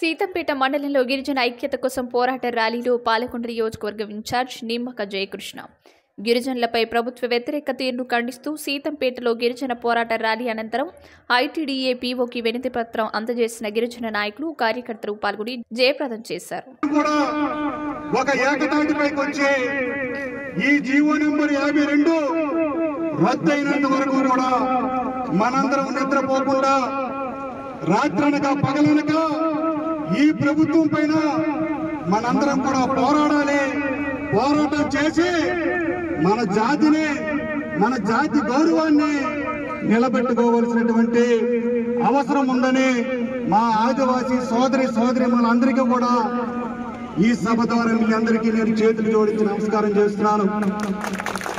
సీతంపేట మండలంలో గిరిజన ఐక్యత కోసం పోరాట ర్యాలీలో పాలకొండ నియోజకవర్గం ఇన్ఛార్జ్ నిమ్మక జయకృష్ణ గిరిజనులపై ప్రభుత్వ వ్యతిరేక తీరును ఖండిస్తూ సీతంపేటలో గిరిజన పోరాట ర్యాలీ అనంతరం ఐటీడీఏ పీఓకి వినతి పత్రం అందజేసిన గిరిజన నాయకులు కార్యకర్తలు పాల్గొని జయప్రదం చేశారు కూడా ఒక ఏకతాటిపైకి వచ్చి ఈ జీవో నెంబర్ యాభై రెండు రద్దయినంత వరకు కూడా మనందరం నిద్రపోకుండా రాత్రనక పగలనక ఈ ప్రభుత్వం పైన మనందరం కూడా పోరాడాలి పోరాటం చేసి మన జాతిని మన జాతి గౌరవాన్ని నిలబెట్టుకోవలసినటువంటి అవసరం ఉందని మా ఆదివాసీ సోదరి సోదరి మనందరికీ కూడా ఈ సభ ద్వారా మీ అందరికీ నేను చేతులు జోడించి నమస్కారం చేస్తున్నాను